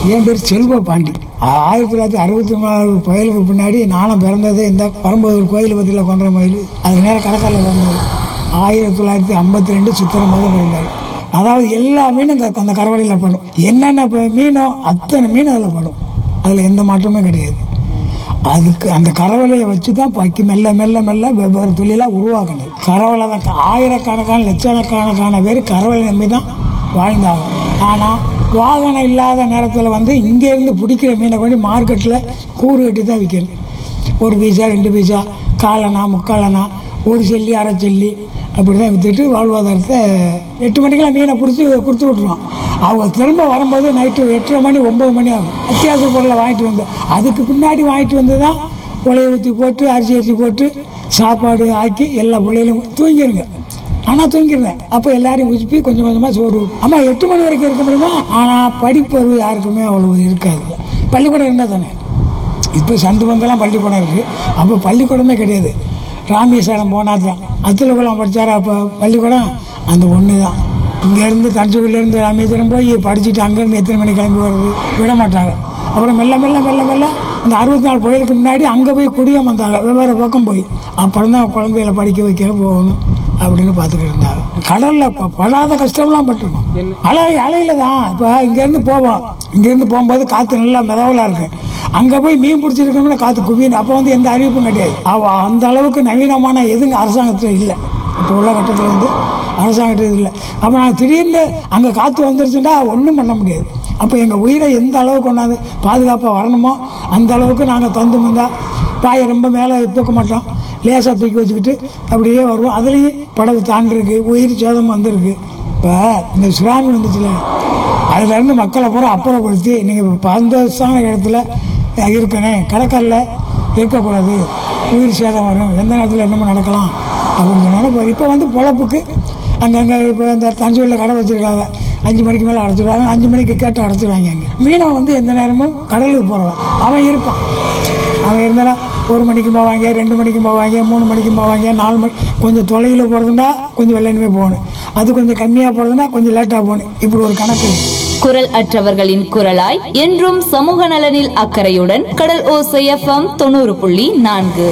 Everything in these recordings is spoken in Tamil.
என் பேர் செல்வ பாண்டி ஆ- ஆயிரத்தி தொள்ளாயிரத்தி அறுபத்தி நாலு புயலுக்கு பின்னாடி நானும் பிறந்தது இந்த பரம்பூர் கோயில் பற்றியில் கொன்ற மயில் அது நேரம் கடற்கரை வந்தது ஆயிரத்தி தொள்ளாயிரத்தி ஐம்பத்தி ரெண்டு சித்திரை மாதம் பிறந்தார் அதாவது எல்லா மீனும் இந்த அந்த கரவலையில் படும் என்னென்ன இப்போ மீனோ அத்தனை மீன் அதில் படும் அதில் எந்த மாற்றமும் கிடையாது அதுக்கு அந்த கரவலையை வச்சு தான் பக்கி மெல்ல மெல்ல மெல்ல வெவ்வேறு தொழிலாக உருவாக்கணும் கரவலை தான் ஆயிரக்கணக்கான லட்சக்கணக்கான பேர் கரவலை நம்பி தான் வாழ்ந்தாங்க ஆனால் வாகனம் இல்லாத நேரத்தில் வந்து இங்கேருந்து பிடிக்கிற மீனை கொண்டு மார்க்கெட்டில் கூறு கட்டி தான் விற்கணும் ஒரு பீஸா ரெண்டு பீஸா காலனா முக்காலனா ஒரு செல்லி அரை செல்லி அப்படி தான் விற்றுட்டு வாழ்வாதாரத்தை எட்டு மணிக்கெல்லாம் மீனை பிடிச்சி கொடுத்து விட்ருவோம் அவங்க திரும்ப வரும்போது நைட்டு எட்டரை மணி ஒம்பது மணி ஆகும் அத்தியாவசிய பொருளை வாங்கிட்டு வந்தோம் அதுக்கு பின்னாடி வாங்கிட்டு வந்து தான் உலையை ஊற்றி போட்டு அரிசி அரிசி போட்டு சாப்பாடு ஆக்கி எல்லா பிள்ளைகளும் தூங்கிடுங்க ஆனால் தூங்கிடுவேன் அப்போ எல்லாரையும் உசுப்பி கொஞ்சம் கொஞ்சமாக சோறு ஆமாம் எட்டு மணி வரைக்கும் இருக்க முடியுமா ஆனால் படிப்பறிவு யாருக்குமே அவ்வளவு இருக்காது பள்ளிக்கூடம் இருந்தால் தானே இப்போ சந்து பங்கெல்லாம் பள்ளிக்கூடம் இருக்குது அப்போ பள்ளிக்கூடமே கிடையாது ராமேஸ்வரம் போனால் தான் அத்துலகுளம் படித்தார் அப்போ பள்ளிக்கூடம் அந்த ஒன்று தான் இங்கேருந்து தஞ்சாவூர்லேருந்து ராமேஸ்வரம் போய் படிச்சுட்டு அங்கேருந்து எத்தனை மணி கிளம்பி வர்றது விட மாட்டாங்க அப்புறம் மெல்ல மெல்ல மெல்ல மெல்ல அந்த அறுபத்தி நாலு புயலுக்கு முன்னாடி அங்கே போய் குடியம் வந்தாங்க வெவ்வேறு பக்கம் போய் அப்புறம் தான் குழந்தைகளை படிக்க வைக்க போகணும் அப்படின்னு பார்த்துக்கிட்டு இருந்தாங்க கடலில் ப- படாத கஷ்டம்லாம் பட்டிருக்கோம் அலை அலையில தான் இப்போ இங்கேருந்து போவோம் இங்கேருந்து போகும்போது காற்று நல்லா மிதவலாக இருக்கு அங்கே போய் மீன் பிடிச்சிருக்கோம்னா காற்று குவியணும் அப்போ வந்து எந்த அறிவிப்பும் கிடையாது அவ அந்த அளவுக்கு நவீனமான எதுங்க அரசாங்கத்தில் இல்லை இப்போ உள்ள கட்டத்தில் வந்து அரசாங்கத்தில் இல்லை அப்போ நாங்கள் திடீர்னு அங்கே காற்று வந்துருச்சுன்னா ஒன்றும் பண்ண முடியாது அப்போ எங்கள் உயிரை எந்த அளவுக்கு கொண்டாந்து பாதுகாப்பாக வரணுமோ அந்த அளவுக்கு நாங்கள் தந்து வந்தால் பாயை ரொம்ப மேலே தூக்க மாட்டோம் லேசாக தூக்கி வச்சுக்கிட்டு அப்படியே வருவோம் அதுலேயும் படகு தாண்டிருக்கு உயிர் சேதம் வந்திருக்கு இப்போ இந்த சுனாமி வந்துச்சுல அதுலேருந்து மக்களை பூரா அப்புறப்படுத்தி நீங்கள் பந்தோஷமான இடத்துல இருக்கணும் கடற்கல்ல இருக்கக்கூடாது உயிர் சேதம் வரும் எந்த நேரத்தில் என்னமோ நடக்கலாம் அப்படின்னு நினைப்பாரு இப்போ வந்து பொழப்புக்கு அங்கங்கே இப்போ இந்த தஞ்சூரில் கடை வச்சுருக்காங்க அஞ்சு மணிக்கு மேலே அடைச்சிடுவாங்க அஞ்சு மணிக்கு கேட்டு அடைச்சிடுவாங்க அங்கே மீனவன் வந்து எந்த நேரமும் கடலுக்கு போகிறவன் அவன் இருப்பான் அவன் இருந்தானா ஒரு மணிக்கு போவாங்க ரெண்டு மணிக்கு போவாங்க மூணு மணிக்கு போவாங்க நாலு மணி கொஞ்சம் தொலைவில் போகிறதுனா கொஞ்சம் வெள்ளனுமே போகணும் அது கொஞ்சம் கம்மியாக போகிறதுனா கொஞ்சம் லேட்டாக போகணும் இப்படி ஒரு கணக்கு இருக்கு. குரல் அற்றவர்களின் குரலாய் என்றும் சமூக நலனில் அக்கறையுடன் கடல் ஓசை எஃப்எம் தொண்ணூறு புள்ளி நான்கு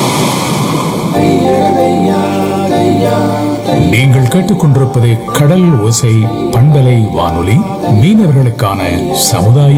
நீங்கள் கேட்டுக்கொண்டிருப்பது கடல் ஓசை பண்பலை வானொலி மீனவர்களுக்கான சமுதாய